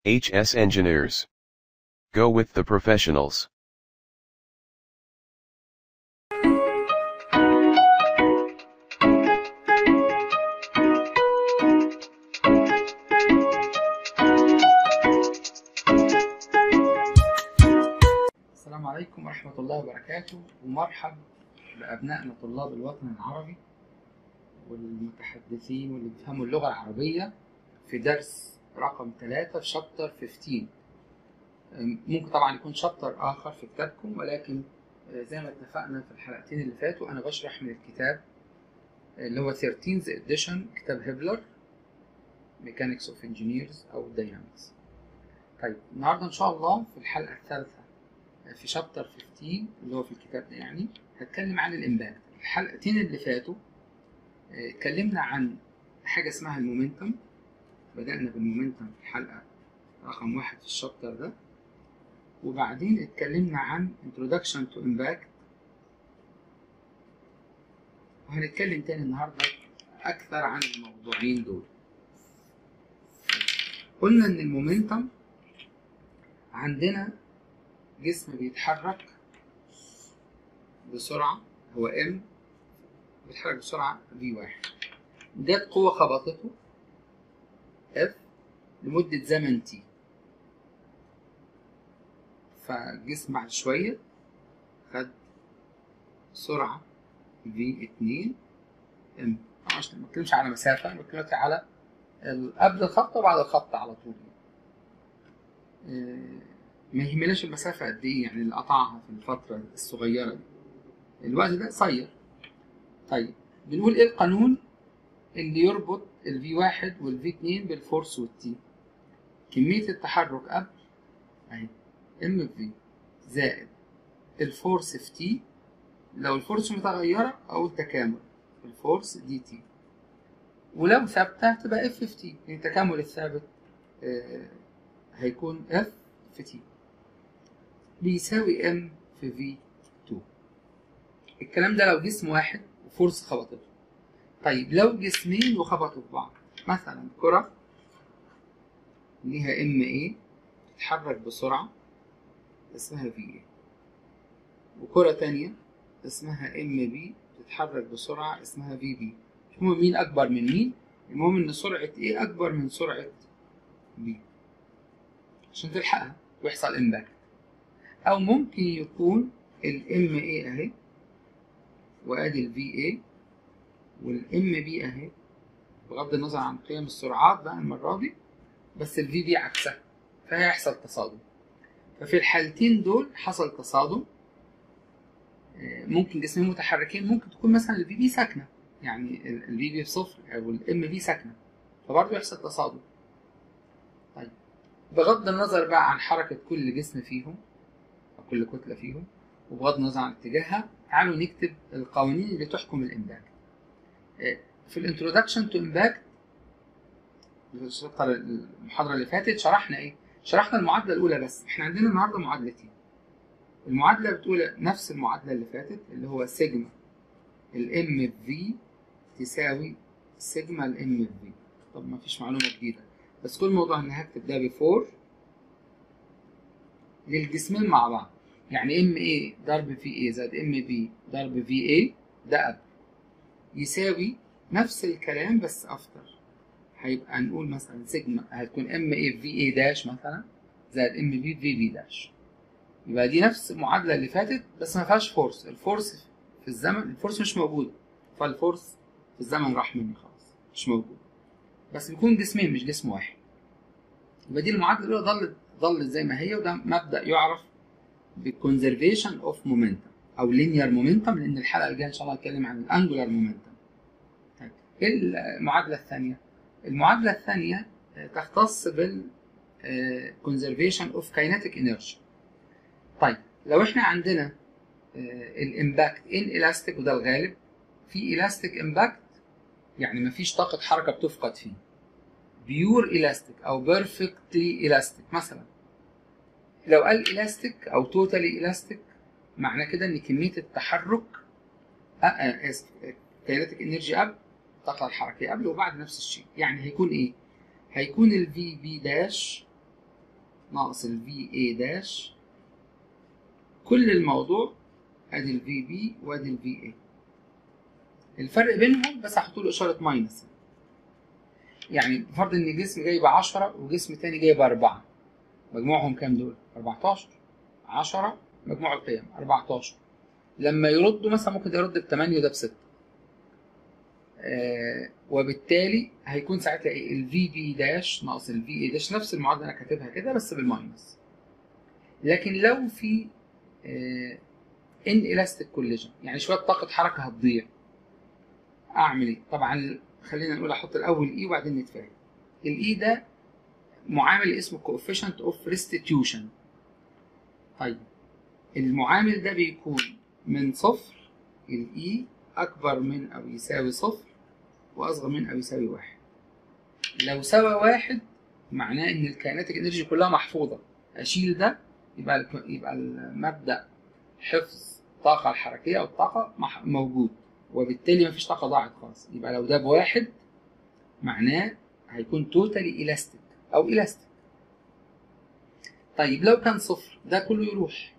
HS Engineers. Go with the professionals. السلام عليكم ورحمة الله وبركاته ومرحب بأبنائنا طلاب الوطن العربي والمتحدثين واللي بيفهموا اللغة العربية في درس رقم 3 في شابتر 15 ممكن طبعا يكون شابتر آخر في كتابكم ولكن زي ما اتفقنا في الحلقتين اللي فاتوا أنا بشرح من الكتاب اللي هو 13th edition كتاب هبلر Mechanics of Engineers أو Dynamics طيب النهارده إن شاء الله في الحلقة الثالثة في شابتر 15 اللي هو في الكتاب ده يعني هتكلم عن الامباكت الحلقتين اللي فاتوا اتكلمنا عن حاجة اسمها المومنتم بدأنا بالمومنتم في الحلقة رقم واحد في الشابتر ده وبعدين اتكلمنا عن introduction to impact وهنتكلم تاني النهاردة أكثر عن الموضوعين دول قلنا إن المومنتم عندنا جسم بيتحرك بسرعة هو M بيتحرك بسرعة V1 جت قوة خبطته F لمدة زمن T فالجسم بعد شوية خد سرعة V2 M عشان ما بتكلمش على مسافة أنا بتكلم على قبل الخط وبعد الخط على طول ما يهمناش المسافة قد إيه يعني اللي قطعها في الفترة الصغيرة دي الوقت ده قصير طيب بنقول إيه القانون اللي يربط ال V1 وال V2 بالفورس والتي كمية التحرك قبل أهي ام في زائد الفورس في تي لو الفورس متغيرة أقول تكامل الفورس دي تي ولو ثابتة تبقى اف في تي يعني التكامل الثابت آه هيكون اف في تي بيساوي ام في في 2 الكلام ده لو جسم واحد وفورس خبطته طيب لو جسمين وخبطوا في بعض مثلا كرة ليها ام ايه تتحرك بسرعة اسمها في ايه وكرة تانية اسمها ام بي تتحرك بسرعة اسمها في بي مش مهم مين أكبر من مين المهم إن سرعة ايه أكبر من سرعة بي عشان تلحقها ويحصل امباكت او ممكن يكون الام اي اهي وادي الفي اي والام بي اهي بغض النظر عن قيم السرعات بقى المره دي بس الفي بي عكسها فهيحصل تصادم ففي الحالتين دول حصل تصادم ممكن جسمين متحركين ممكن تكون مثلا الفي بي ساكنه يعني الفي بي بصفر او الام بي ساكنه فبرضه يحصل تصادم طيب بغض النظر بقى عن حركة كل جسم فيهم أو كل كتلة فيهم وبغض النظر عن اتجاهها تعالوا نكتب القوانين اللي تحكم الإمباكت في الانترودكشن تو إمباكت المحاضرة اللي فاتت شرحنا إيه؟ شرحنا المعادلة الأولى بس إحنا عندنا النهاردة معادلتين المعادلة بتقول نفس المعادلة اللي فاتت اللي هو سيجما الام في تساوي سيجما الام في طب ما فيش معلومة جديدة بس كل موضوع ان هكتب ده بفور للجسمين مع بعض يعني ام اي ضرب في اي زائد ام بي ضرب في اي ده قبل يساوي نفس الكلام بس افتر هيبقى نقول مثلا سيجما هتكون ام اي في اي داش مثلا زائد ام بي في بي داش يبقى دي نفس المعادله اللي فاتت بس ما فيهاش فورس الفورس في الزمن الفورس مش موجود فالفورس في الزمن راح مني خلاص مش موجود بس بيكون جسمين مش جسم واحد يبقى دي المعادله الاولى ظلت ظلت زي ما هي وده مبدا يعرف بالكونزرفيشن اوف مومنتم او لينير مومنتم لان الحلقه الجايه ان شاء الله هتكلم عن الانجولار مومنتم طيب ايه المعادله الثانيه المعادله الثانيه تختص بال كونزرفيشن اوف كايناتيك انرجي طيب لو احنا عندنا الامباكت ان الاستيك وده الغالب في الاستيك امباكت يعني مفيش طاقة حركة بتفقد فيه بيور الاستيك او بيرفكتلي الاستيك مثلا لو قال الاستيك او توتالي الاستيك معناه كده ان كمية التحرك اسف كاينتيك انرجي قبل الطاقة الحركية قبل وبعد نفس الشيء يعني هيكون ايه؟ هيكون ال في بي داش ناقص ال VA داش كل الموضوع ادي ال VB وادي ال VA الفرق بينهم بس هحط له اشاره ماينس يعني فرض ان جسم جايب 10 وجسم تاني جايب 4 مجموعهم كام دول 14 10 مجموع القيم 14 لما يردوا مثلا ممكن ده يرد ب 8 وده ب 6 آه وبالتالي هيكون ساعتها ايه الفي بي داش ناقص الفي اي داش نفس المعادله انا كاتبها كده بس بالماينس لكن لو في آه ان الاستيك كوليجن يعني شويه طاقه حركه هتضيع اعمل ايه طبعا خلينا نقول احط الاول اي وبعدين نتفاهم الاي ده معامل اسمه coefficient of restitution طيب المعامل ده بيكون من صفر الاي اكبر من او يساوي صفر واصغر من او يساوي واحد لو سوى واحد معناه ان الكائنات الانرجي كلها محفوظه اشيل ده يبقى يبقى المبدا حفظ الطاقه الحركيه او الطاقه موجود وبالتالي مفيش طاقه ضاعت خالص يبقى لو ده بواحد معناه هيكون توتالي الاستيك او الاستيك طيب لو كان صفر ده كله يروح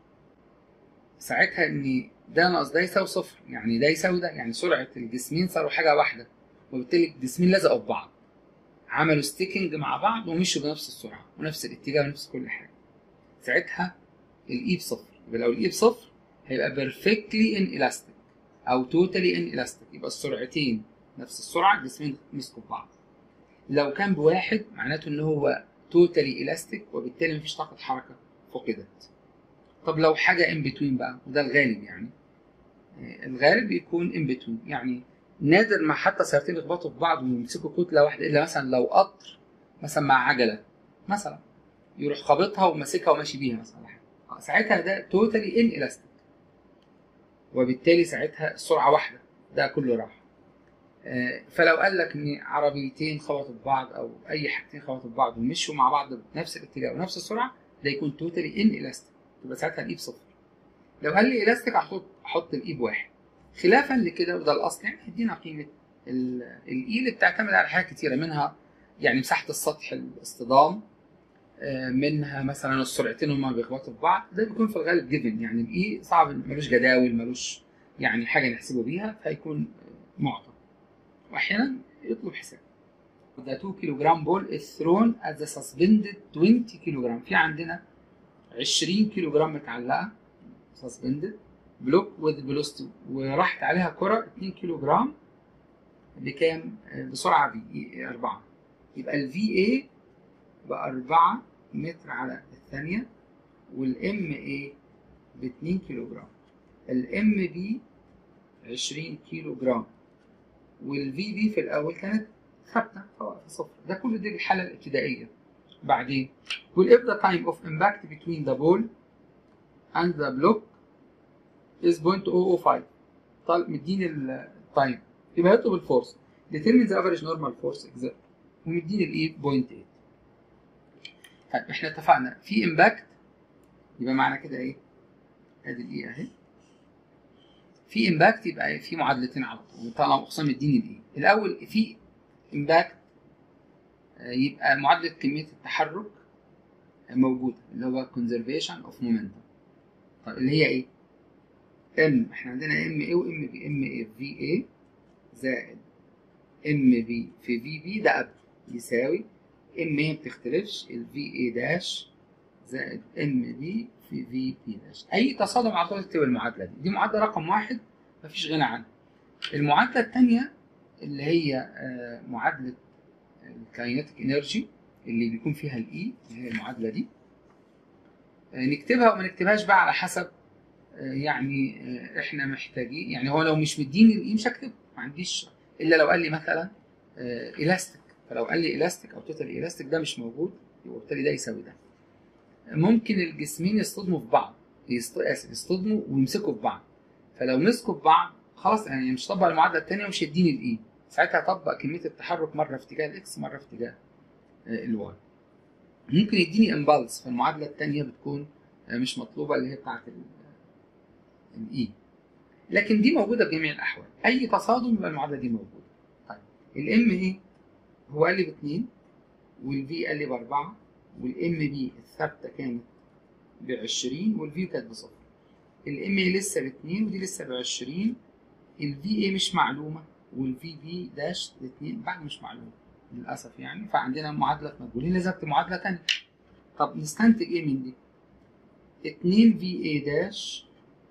ساعتها ان ده ناقص ده يساوي صفر يعني ده يساوي ده يعني سرعه الجسمين صاروا حاجه واحده وبالتالي الجسمين لزقوا في بعض عملوا ستيكنج مع بعض ومشوا بنفس السرعه ونفس الاتجاه ونفس كل حاجه ساعتها الاي بصفر يبقى لو الاي بصفر هيبقى بيرفكتلي ان الاستيك او توتالي ان الاستيك يبقى السرعتين نفس السرعه الجسمين مسكوا في بعض لو كان بواحد معناته ان هو توتالي الاستيك وبالتالي مفيش طاقه حركه فقدت طب لو حاجه ان بتوين بقى وده الغالب يعني الغالب بيكون ان بتوين يعني نادر ما حتى سيارتين يخبطوا في بعض ويمسكوا كتله واحده الا مثلا لو قطر مثلا مع عجله مثلا يروح خابطها وماسكها وماشي بيها مثلا ساعتها ده توتالي ان الاستيك وبالتالي ساعتها السرعه واحده ده كله راح فلو قال لك ان عربيتين خبطوا في بعض او اي حاجتين خبطوا في بعض ومشوا مع بعض بنفس الاتجاه ونفس السرعه ده يكون توتالي ان الاستيك تبقى ساعتها الاي بصفر لو قال لي الاستيك هحط احط الاي بواحد خلافا لكده وده الاصل يعني هيدينا قيمه الاي اللي بتعتمد على حاجات كتيره منها يعني مساحه السطح الاصطدام منها مثلا السرعتين هما بيخبطوا في بعض ده بيكون في الغالب جيفن يعني الاي صعب ملوش جداول ملوش يعني حاجه نحسبه بيها فهيكون معطى واحيانا يطلب حساب The 2 كيلوغرام بول is thrown at the suspended 20 كيلوغرام في عندنا 20 كيلوغرام متعلقه suspended بلوك with velocity وراحت عليها كرة 2 كيلوغرام بكام؟ بسرعة في 4 يبقى ال VA بقى 4 متر على الثانية وال MA ب 2 كيلوغرام ال MB 20 كيلوغرام وال VB في الأول كانت ثابتة في صفر ده كل دي الحالة الابتدائية بعدين will if the time of impact between the ball and the block is 0.005 طالب مديني التايم يبقى يطلب الفورس determine the average normal force exert ومديني الايه 0.8 طيب احنا اتفقنا في امباكت يبقى معنى كده ايه؟ ادي الايه اهي في امباكت يبقى في معادلتين على طول طالما اقسام مديني الايه الاول في امباكت يبقى معادله كميه التحرك موجوده اللي هو conservation of momentum طيب اللي هي ايه؟ ام احنا عندنا ام اي وام بي ام اي في اي زائد ام بي في في بي ده قبل يساوي ام اي بتختلفش الفي اي داش زائد ام بي في في بي داش اي تصادم على طول تكتب المعادله دي دي معادله رقم واحد مفيش غنى عنها المعادله الثانيه اللي هي معادله الكاينتيك انرجي اللي بيكون فيها الاي اللي هي المعادله دي نكتبها وما نكتبهاش بقى على حسب يعني احنا محتاجين يعني هو لو مش مديني الاي مش هكتب ما عنديش الا لو قال لي مثلا الاستيك فلو قال لي الاستيك او توتال الاستيك ده مش موجود يبقى بالتالي ده يساوي ده ممكن الجسمين يصطدموا في بعض يست... اسف يصطدموا ويمسكوا في بعض فلو مسكوا في بعض خلاص يعني مش طبق المعادله الثانيه ومش هيديني الاي ساعتها اطبق كميه التحرك مره في اتجاه الاكس مره في اتجاه الواي ممكن يديني امبالس فالمعادله الثانيه بتكون مش مطلوبه اللي هي بتاعت الاي لكن دي موجوده في جميع الاحوال اي تصادم يبقى المعادله دي موجوده طيب الام ايه هو قال لي باثنين والفي قال لي باربعه والام بي الثابته كانت ب 20 والفي كانت بصفر الام اي لسه ب 2 ودي لسه ب 20 الفي اي مش معلومه والفي بي داش الاثنين بعد مش معلومه للاسف يعني فعندنا معادله مجهولين لازم اكتب معادله ثانيه طب نستنتج ايه من دي 2 في اي داش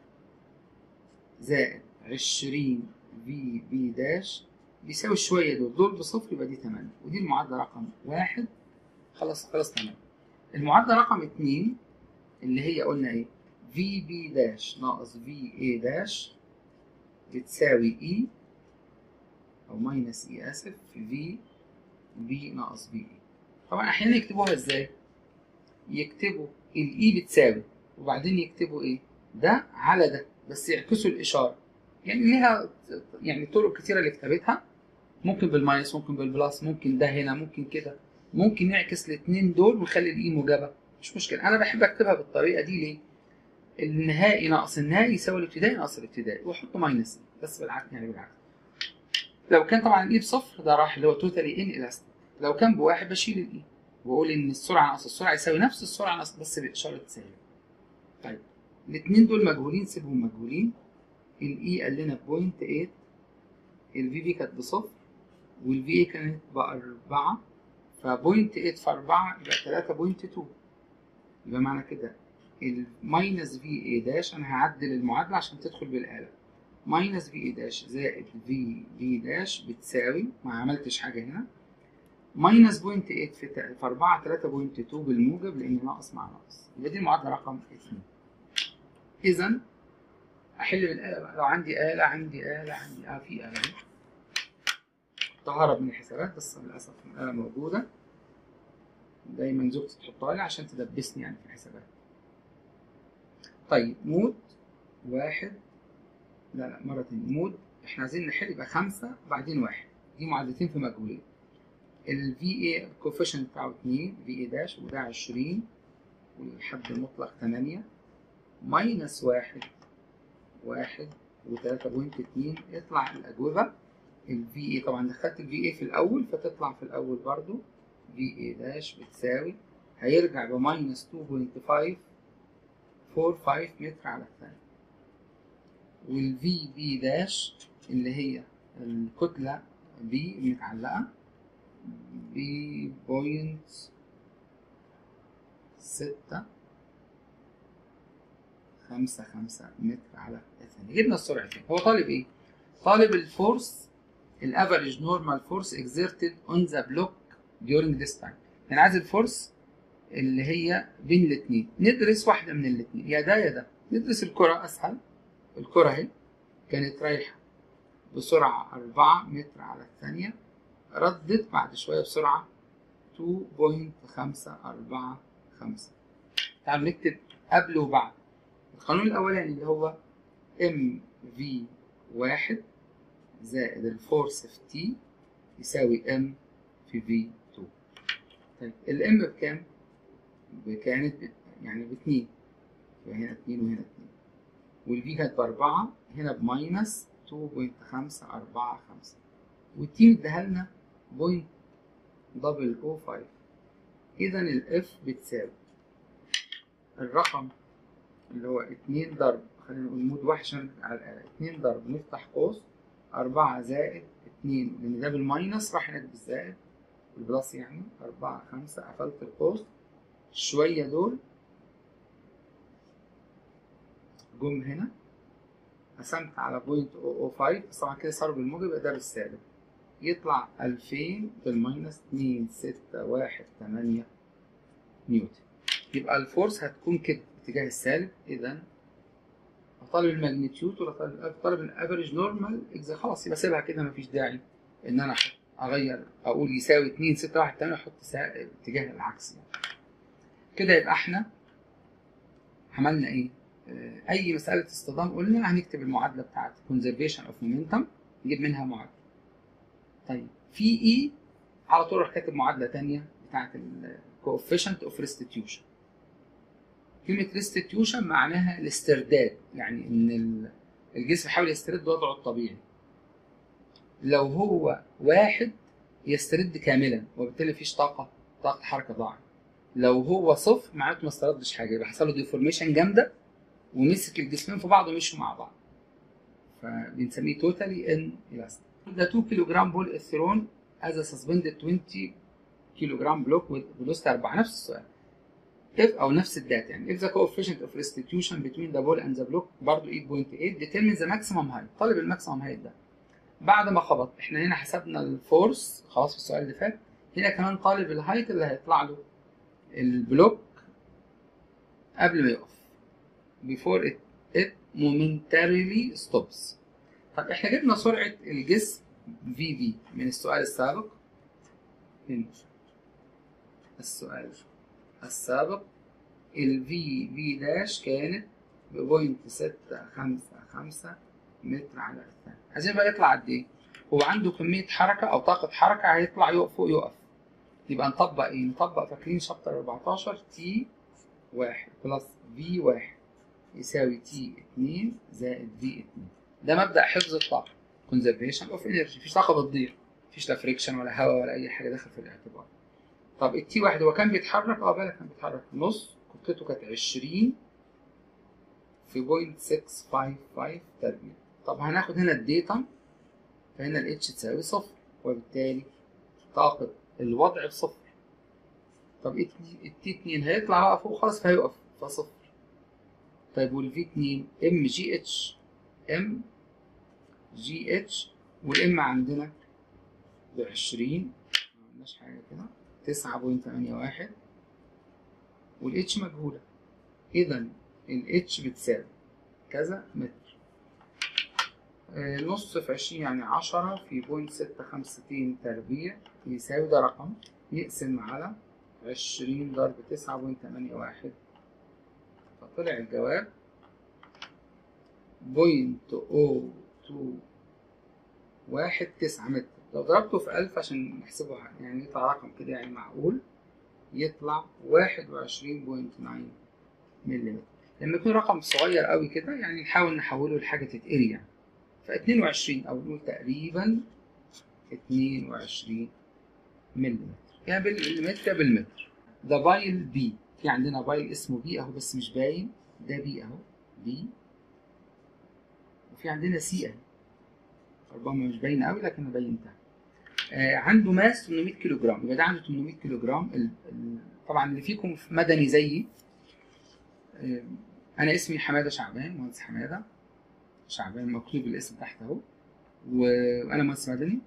زائد 20 في بي داش بيساوي شويه دول دول بصفر يبقى دي 8 ودي المعادله رقم واحد خلاص خلاص تمام المعادله رقم 2 اللي هي قلنا ايه في بي داش ناقص في اي داش بتساوي اي او ماينس اي اسف في في بي ناقص في اي طبعا احيانا يكتبوها ازاي يكتبوا الاي بتساوي وبعدين يكتبوا ايه ده على ده بس يعكسوا الاشاره يعني ليها يعني طرق كتيره لكتابتها ممكن بالماينس ممكن بالبلس ممكن ده هنا ممكن كده ممكن نعكس الاثنين دول ونخلي الاي موجبه مش مشكله انا بحب اكتبها بالطريقه دي ليه النهائي ناقص النهائي يساوي الابتدائي ناقص الابتدائي واحط ماينس بس بالعكس يعني بالعكس لو كان طبعا الاي بصفر ده راح اللي هو توتالي ان الاستيك لو كان بواحد بشيل الاي واقول ان السرعه ناقص السرعه يساوي نفس السرعه ناقص بس باشاره سالب طيب الاثنين دول مجهولين سيبهم مجهولين الاي قال لنا بوينت 8 الفي في كانت بصفر والفي اي كانت بأربعة فبوينت 8 في 4 يبقى 3.2 يبقى معنى كده الماينس في اي داش انا هعدل المعادله عشان تدخل بالاله ماينس في اي داش زائد في بي داش بتساوي ما عملتش حاجه هنا ماينس بوينت 8 في في 4 3.2 بالموجب لان ناقص مع ناقص يبقى دي المعادله رقم 2 اذا احل بالاله بقى لو عندي اله عندي اله عندي اه في اله اهي تهرب من الحسابات بس للاسف الاله موجوده دايما زوجتي تحطها لي عشان تدبسني يعني في الحسابات طيب مود واحد لا لا مرة تانية مود احنا عايزين نحل يبقى خمسة بعدين واحد دي معادلتين في مجهولين ال VA الكوفيشنت بتاعه اتنين VA داش وده عشرين والحد المطلق تمانية ماينس واحد واحد وتلاتة بوينت اتنين يطلع الأجوبة ال VA طبعا دخلت ال VA في الأول فتطلع في الأول برضو VA داش بتساوي هيرجع بماينس 2.5 45 متر على الثانية والفي بي داش اللي هي الكتلة بي المتعلقة ببوينت ستة خمسة خمسة متر على الثانية جبنا السرعتين هو طالب ايه؟ طالب الفورس الافريج نورمال فورس exerted on the block during this time يعني عايز الفورس اللي هي بين الاثنين ندرس واحدة من الاثنين يا ده يا ده ندرس الكرة أسهل الكرة اهي كانت رايحة بسرعة أربعة متر على الثانية ردت بعد شوية بسرعة 2.545 تعالوا نكتب قبل وبعد القانون الأولاني اللي هو ام في واحد زائد الفورس في تي يساوي ام في في 2 طيب الام بكام؟ كانت يعني باتنين فهنا اتنين وهنا اتنين والفي كانت بأربعة هنا بماينس 2.545 والتي مديها لنا بوينت دبل او فايف إذا الإف بتساوي الرقم اللي هو اتنين ضرب خلينا نقول مود واحد عشان اتنين ضرب نفتح قوس أربعة زائد اتنين لأن ده بالماينس راح هناك بالزائد البلس يعني أربعة خمسة قفلت القوس شوية دول جم هنا قسمت على بوينت او او فايف بس طبعا كده صاروا بالموجب يبقى ده بالسالب يطلع ألفين بالماينس اتنين ستة واحد تمانية نيوتن يبقى الفورس هتكون كده اتجاه السالب إذا طالب الماجنتيود ولا طالب طالب الافريج نورمال خلاص يبقى سيبها كده مفيش داعي ان انا احط اغير اقول يساوي 2 6 1 8 احط اتجاه العكس يعني. كده يبقى احنا عملنا ايه؟ آه اي مساله اصطدام قلنا هنكتب المعادله بتاعت conservation of momentum نجيب منها معادله. طيب في اي على طول اروح كاتب معادله ثانيه بتاعت ال coefficient of restitution. كلمه restitution معناها الاسترداد يعني ان الجسم يحاول يسترد وضعه الطبيعي. لو هو واحد يسترد كاملا وبالتالي مفيش طاقه طاقه حركه ضاعت. لو هو صفر معناته ما استردش حاجه يبقى حصل له ديفورميشن جامده ومسك الجسمين في بعض ومشوا مع بعض فبنسميه توتالي ان الاستيك ده 2 كيلو جرام بول اثيرون از سسبندد 20 كيلو جرام بلوك ولوست 4 نفس السؤال if او نفس الداتا يعني if the coefficient of restitution between the ball and the block برضه 8.8 determine the maximum height طالب الماكسيمم هايت ده بعد ما خبط احنا هنا حسبنا الفورس خلاص في السؤال اللي فات هنا كمان طالب الهايت اللي هيطلع له البلوك قبل ما يقف before it, it momentarily stops طب احنا جبنا سرعة الجسم في في من السؤال السابق هنا السؤال السابق ال في في داش كانت بوينت ستة خمسة خمسة متر على الثانية عايزين بقى يطلع قد ايه؟ هو عنده كمية حركة أو طاقة حركة هيطلع يقف فوق يقف يبقى نطبق ايه؟ نطبق فاكرين شابتر 14 تي واحد بلس في واحد يساوي تي اتنين زائد في اتنين ده مبدأ حفظ الطاقة conservation of energy مفيش طاقة بتضيع مفيش لا فريكشن ولا هواء ولا أي حاجة داخل في الاعتبار طب التي واحد هو كان بيتحرك اه بالك كان بيتحرك نص كتلته كانت 20 في بوينت 655 تربيع طب هناخد هنا الديتا فهنا الاتش تساوي صفر وبالتالي طاقة الوضع بصفر طب التي 2 هيطلع بقى فوق خالص فهيقف فصفر طيب والفي 2 ام جي اتش ام جي اتش والام عندنا ب 20 ما عملناش حاجة كده تسعة بوينت تمانية واحد والاتش مجهولة إذا الاتش بتساوي كذا متر آه نص في عشرين يعني عشرة في بوينت ستة خمستين تربيع يساوي ده رقم يقسم على عشرين ضرب تسعة بوينت تمانية واحد فطلع الجواب بوينت أو تو واحد تسعة متر لو ضربته في ألف عشان نحسبه يعني يطلع رقم كده يعني معقول يطلع واحد وعشرين بوينت ناين ملم لما يكون رقم صغير قوي كده يعني نحاول نحوله لحاجة تتقري يعني فاتنين وعشرين أو نقول تقريبا اتنين وعشرين ملم يعني بالمتر بالمتر ده بايل بي في عندنا بايل اسمه بي أهو بس مش باين ده بي أهو بي وفي عندنا سي أهي ربما مش باينة قوي لكن أنا بينتها آه عنده ماس 800 كيلو جرام يبقى ده عنده 800 كيلو جرام ال... ال... طبعا اللي فيكم في مدني زيي آه انا اسمي حماده شعبان مهندس حماده شعبان مكتوب الاسم تحت اهو وانا مهندس مدني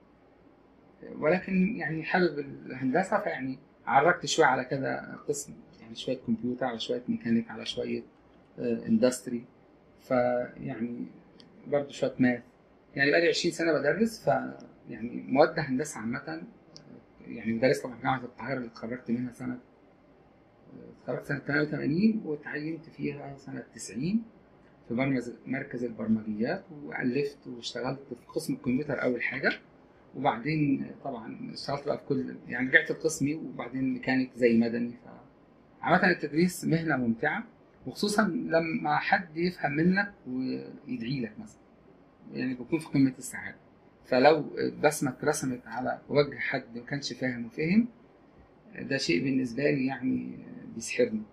ولكن يعني حابب الهندسه فيعني عرجت شويه على كذا قسم يعني شويه كمبيوتر على شويه ميكانيك على شويه آه اندستري فيعني برضه شويه ماث يعني بقالي 20 سنه بدرس ف يعني مواد هندسه عامه يعني مدرس طبعا في جامعه القاهره اللي اتخرجت منها سنه اتخرجت سنه 88 وتعينت فيها سنه 90 في مركز مركز البرمجيات والفت واشتغلت في قسم الكمبيوتر اول حاجه وبعدين طبعا اشتغلت بقى في كل يعني رجعت لقسمي وبعدين ميكانيك زي مدني ف عامة التدريس مهنة ممتعة وخصوصا لما حد يفهم منك ويدعي لك مثلا يعني بكون في قمة السعادة فلو بسمة اترسمت على وجه حد ما كانش فاهم وفهم ده شيء بالنسبة لي يعني بيسحرني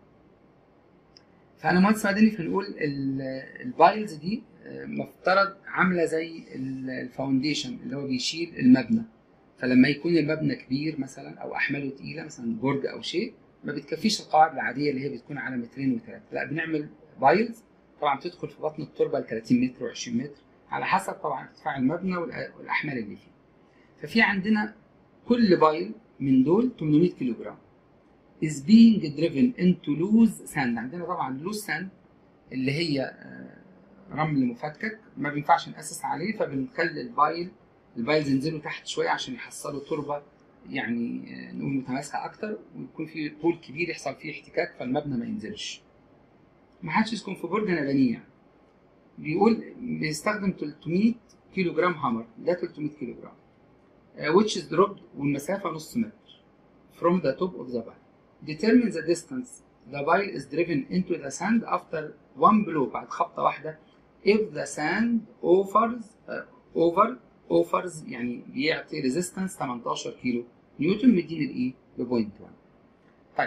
فأنا مهندس مدني فنقول البايلز دي مفترض عاملة زي الفاونديشن اللي هو بيشيل المبنى فلما يكون المبنى كبير مثلا أو أحماله تقيلة مثلا برج أو شيء ما بتكفيش القواعد العادية اللي هي بتكون على مترين وثلاثة لا بنعمل بايلز طبعا بتدخل في بطن التربة ل 30 متر و20 متر على حسب طبعا ارتفاع المبنى والاحمال اللي فيه ففي عندنا كل بايل من دول 800 كيلو جرام is being driven into loose sand عندنا طبعا loose sand اللي هي رمل مفكك ما بينفعش نأسس عليه فبنخلي البايل البايلز ينزلوا تحت شويه عشان يحصلوا تربه يعني نقول متماسكه اكتر ويكون في طول كبير يحصل فيه احتكاك فالمبنى ما ينزلش ما حدش يسكن في برج نبنيه يعني بيقول بيستخدم 300 كيلو جرام هامر ده 300 كيلو جرام uh, which is dropped والمسافة نص متر from the top of the pile determine the distance the pile is driven into the sand after one blow بعد خبطة واحدة if the sand offers uh, over offers يعني بيعطي resistance 18 كيلو نيوتن مديني الايه بوينت 1 طيب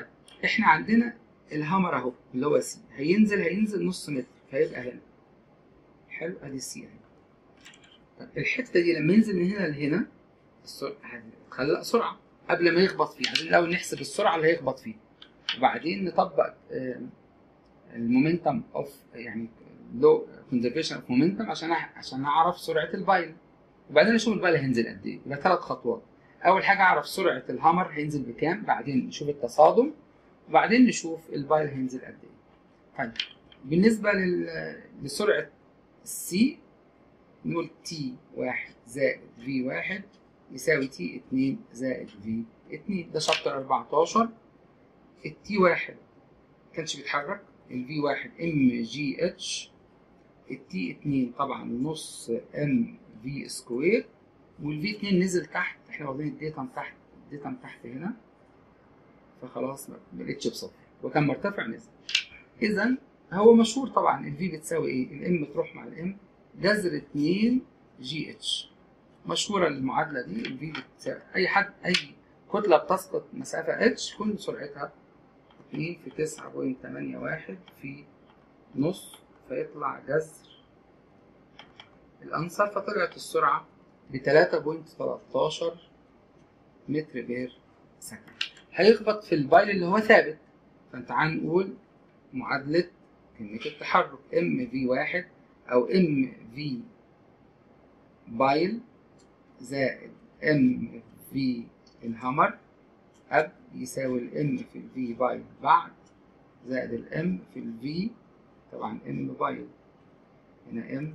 احنا عندنا الهامر اهو اللي هو سي هينزل هينزل نص متر فيبقى هنا حلو ادي السي اهي طب الحته دي لما ينزل من هنا لهنا السرعه هتخلق سرعه قبل ما يخبط فيه عايزين الاول نحسب السرعه اللي هيخبط فيها وبعدين نطبق المومنتم اوف يعني لو كونزرفيشن اوف مومنتم عشان أح- عشان اعرف سرعه البايل وبعدين اشوف البايل هينزل قد ايه يبقى ثلاث خطوات اول حاجه اعرف سرعه الهامر هينزل بكام بعدين نشوف التصادم وبعدين نشوف البايل هينزل قد ايه طيب بالنسبه لل... لسرعه السي نقول تي واحد زائد في واحد يساوي تي اتنين زائد في اتنين ده شابتر 14 التي واحد كانش بيتحرك الفي واحد ام جي اتش التي اتنين طبعا نص ام في سكوير والفي اتنين نزل تحت احنا واخدين الداتا من تحت الداتا من تحت هنا فخلاص ما بقتش بصفر وكان مرتفع نزل اذا هو مشهور طبعا الفي بتساوي ايه الام تروح مع الام جذر 2 جي اتش مشهوره المعادله دي الفي بتساوي اي حد اي كتله بتسقط مسافه اتش كل سرعتها 2 في 9.81 في نص فيطلع جذر الأنصر فطلعت السرعة ب 3.13 متر بير سكند هيخبط في البايل اللي هو ثابت فتعال نقول معادلة كمية التحرك ام في واحد أو ام في بايل زائد ام في الهامر أب يساوي الام في الفي بايل بعد زائد الام في الفي طبعا ام بايل هنا ام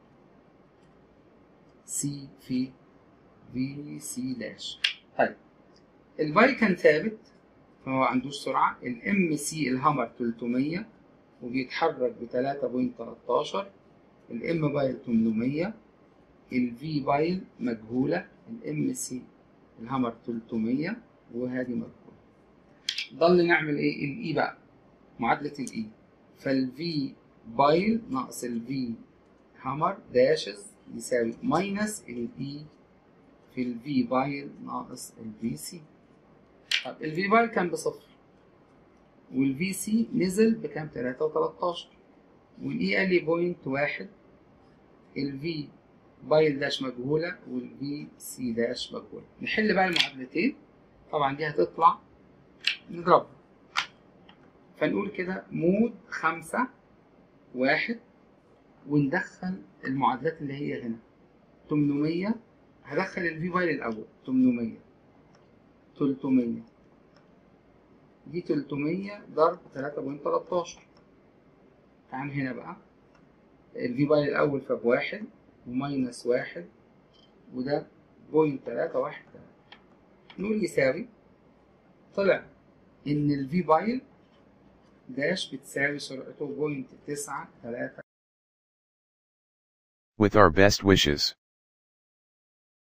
سي في في سي داش طيب الباي كان ثابت فهو عندوش سرعة الام سي الهامر 300 وبيتحرك ب 3.13 الام بايل 800 الفي بايل مجهولة الام سي الهامر 300 وهذه مجهولة ضل نعمل ايه الاي بقى معادلة الاي فالفي بايل ناقص الفي هامر داشز يساوي ماينس الاي في الفي بايل ناقص الفي سي طب الفي بايل كان بصفر والفي سي نزل بكام 3 و13 والاي قال لي بوينت واحد الفي بايل داش مجهولة والفي سي داش مجهولة نحل بقى المعادلتين طبعا دي هتطلع نضربها فنقول كده مود خمسة واحد وندخل المعادلات اللي هي هنا 800 هدخل الفي بايل الأول 800 300 دي 300 ضرب 3.13 تعال هنا بقى الفي بايل الأول فبواحد وماينس واحد وده بوينت تلاتة واحد نقول يساوي طلع إن الفي بايل داش بتساوي سرعته بوينت تسعة تلاتة With our best wishes.